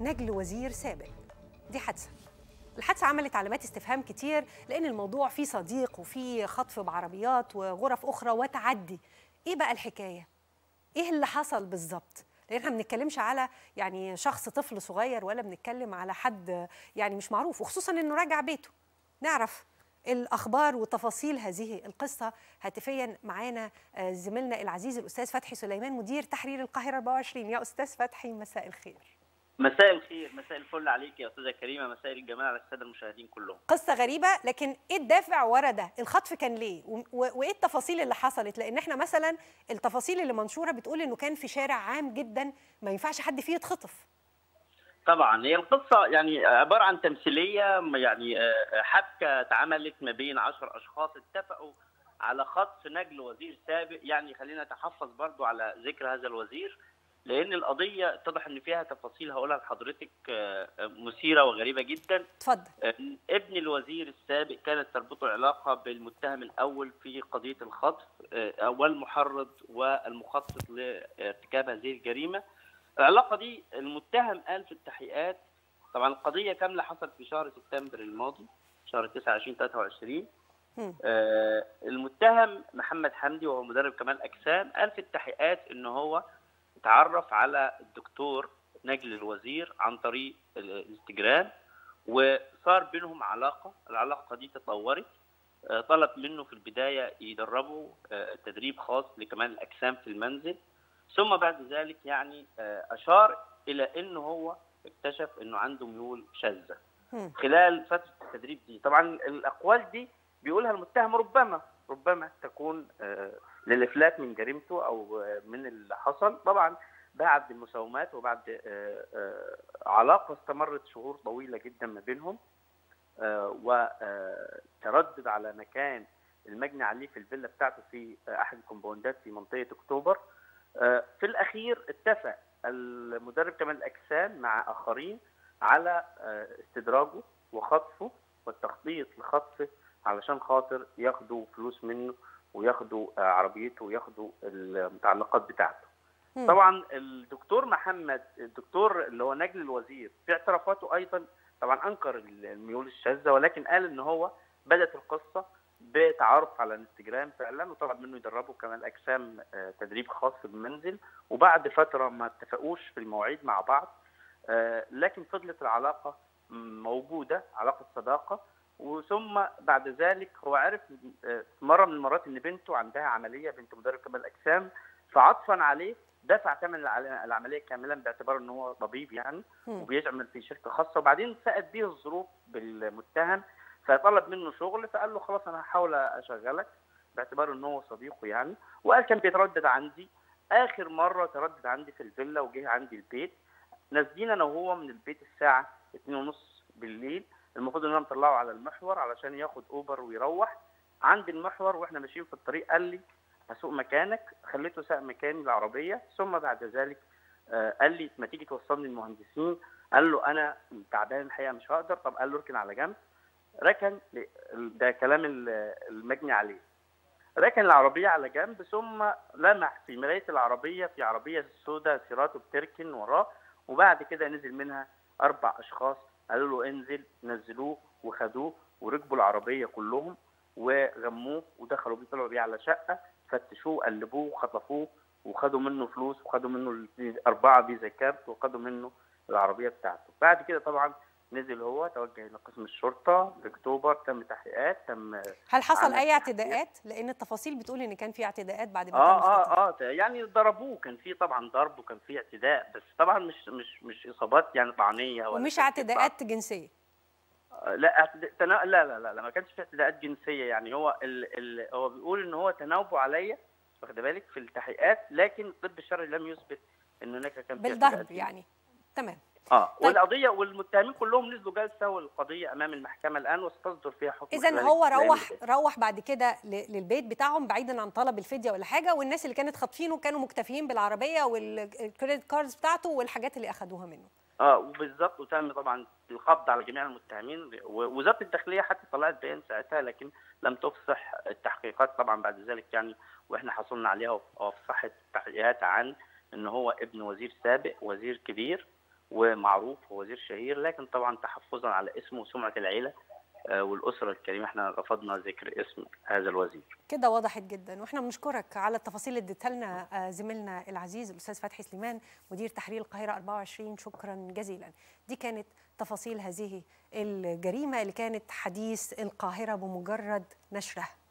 نجل وزير سابق دي حادثه الحادثه عملت علامات استفهام كتير لان الموضوع فيه صديق وفيه خطف بعربيات وغرف اخرى وتعدي ايه بقى الحكايه ايه اللي حصل بالظبط لان احنا ما بنتكلمش على يعني شخص طفل صغير ولا بنتكلم على حد يعني مش معروف وخصوصا انه راجع بيته نعرف الاخبار وتفاصيل هذه القصه هاتفيا معانا آه، زميلنا العزيز الاستاذ فتحي سليمان مدير تحرير القاهره 24 يا استاذ فتحي مساء الخير مساء الخير مساء الفل عليك يا استاذه كريمه مساء الجمال على الساده المشاهدين كلهم قصه غريبه لكن ايه الدافع ورا ده الخطف كان ليه و- و- وايه التفاصيل اللي حصلت لان احنا مثلا التفاصيل اللي منشوره بتقول انه كان في شارع عام جدا ما ينفعش حد فيه يتخطف طبعا هي القصه يعني عباره عن تمثيليه يعني آه، حبكه اتعملت ما بين 10 اشخاص اتفقوا على خطف نجل وزير سابق يعني خلينا نتحفظ برضو على ذكر هذا الوزير لان القضيه اتضح ان فيها تفاصيل هقولها لحضرتك آه، آه، مثيره وغريبه جدا اتفضل آه، ابن الوزير السابق كانت تربطه علاقه بالمتهم الاول في قضيه الخطف آه، والمحرض والمخطط لارتكاب هذه الجريمه. العلاقه دي المتهم قال في التحقيقات طبعا القضيه كامله حصلت في شهر سبتمبر الماضي شهر 9 2023 مم. آه، المتهم محمد حمدي وهو مدرب كمال اجسام قال في التحقيقات ان هو تعرف على الدكتور نجل الوزير عن طريق الانستجرام وصار بينهم علاقه العلاقه دي تطورت آه، طلب منه في البدايه يدربه آه، تدريب خاص لكمال الاجسام في المنزل ثم بعد ذلك يعني آه، اشار الى انه هو اكتشف انه عنده ميول شاذه مم. خلال فتره التدريب دي طبعا الاقوال دي بيقولها المتهم ربما ربما تكون آه، للافلات من جريمته او آه، من اللي حصل طبعا بعد المساومات وبعد آه، آه، علاقه استمرت شهور طويله جدا ما بينهم وتردد على مكان المجني عليه في الفيلا بتاعته في آه، احد الكومباوندات في منطقه اكتوبر آه، في الاخير اتفق المدرب كمال الاجسام مع اخرين على آه، استدراجه وخطفه والتخطيط لخطفه علشان خاطر ياخدوا فلوس منه وياخدوا آه، عربيته وياخدوا المتعلقات بتاعته. مم. طبعا الدكتور محمد الدكتور اللي هو نجل الوزير في اعترافاته ايضا طبعا انكر الميول الشاذه ولكن قال ان هو بدات القصه بتعارف على الانستجرام فعلا وطلب منه يدربه كمان اجسام آه، تدريب خاص في المنزل وبعد فتره ما اتفقوش في المواعيد مع بعض آه، لكن فضلت العلاقه موجوده علاقه صداقه وثم بعد ذلك هو عرف آه، في مره من المرات ان بنته عندها عمليه بنت مدرب كمال اجسام فعطفا عليه دفع ثمن الع- العمليه كاملا باعتبار ان هو طبيب يعني مم. وبيعمل في شركه خاصه وبعدين ساءت به الظروف بالمتهم فطلب منه شغل فقال له خلاص انا هحاول اشغلك باعتبار ان هو صديقه يعني وقال كان بيتردد عندي اخر مره تردد عندي في الفيلا وجه عندي البيت نازلين انا وهو من البيت الساعه 2:30 بالليل المفروض ان انا مطلعه على المحور علشان ياخد اوبر ويروح عند المحور واحنا ماشيين في الطريق قال لي هسوق مكانك خليته ساق مكاني العربيه ثم بعد ذلك آه، قال لي ما تيجي توصلني المهندسين قال له انا تعبان الحقيقه مش هقدر طب قال له اركن على جنب ركن ل- ده كلام ال- المجني عليه ركن العربيه على جنب ثم لمح في مرايه العربيه في عربيه سوداء سيراتو بتركن وراه وبعد كده نزل منها اربع اشخاص قالوا له انزل نزلوه وخدوه وركبوا العربيه كلهم وغموه ودخلوا بيه طلعوا بيه على شقه فتشوه قلبوه وخطفوه وخدوا منه فلوس وخدوا منه ال- اربعه فيزا كارت وخدوا منه العربيه بتاعته بعد كده طبعا نزل هو توجه الى قسم الشرطه باكتوبر تم تحقيقات تم هل حصل عمل اي تحقيق. اعتداءات لان التفاصيل بتقول ان كان في اعتداءات بعد ما اه تم الخطف. اه اه يعني ضربوه كان في طبعا ضرب وكان في اعتداء بس طبعا مش مش مش اصابات يعني طعنيه ولا ومش كان في اعتداءات جنسيه طعن. لا اعتداء تنا... لا لا لا لا ما كانش في اعتداءات جنسيه يعني هو ال... ال... هو بيقول ان هو تناوبه عليا واخد بالك في التحقيقات لكن الطب الشرعي لم يثبت ان هناك كان في بالضرب اعتداءات يعني تمام اه طيب. والقضيه والمتهمين كلهم نزلوا جلسه والقضيه امام المحكمه الان وستصدر فيها حكم اذا خلال هو الأيام روح الجاية. روح بعد كده ل- للبيت بتاعهم بعيدا عن طلب الفديه ولا حاجه والناس اللي كانت خاطفينه كانوا مكتفيين بالعربيه والكريدت كاردز بتاعته والحاجات اللي اخذوها منه اه وبالظبط وتم طبعا القبض على جميع المتهمين ووزاره الداخليه حتى طلعت بيان ساعتها لكن لم تفصح التحقيقات طبعا بعد ذلك يعني واحنا حصلنا عليها وافصحت التحقيقات عن ان هو ابن وزير سابق وزير كبير ومعروف ووزير شهير لكن طبعا تحفظا على اسمه وسمعه العيله آه، والاسره الكريمه احنا رفضنا ذكر اسم هذا الوزير. كده وضحت جدا واحنا بنشكرك على التفاصيل اللي اديتها لنا آه، زميلنا العزيز الاستاذ فتحي سليمان مدير تحرير القاهره 24 شكرا جزيلا. دي كانت تفاصيل هذه الجريمه اللي كانت حديث القاهره بمجرد نشرها.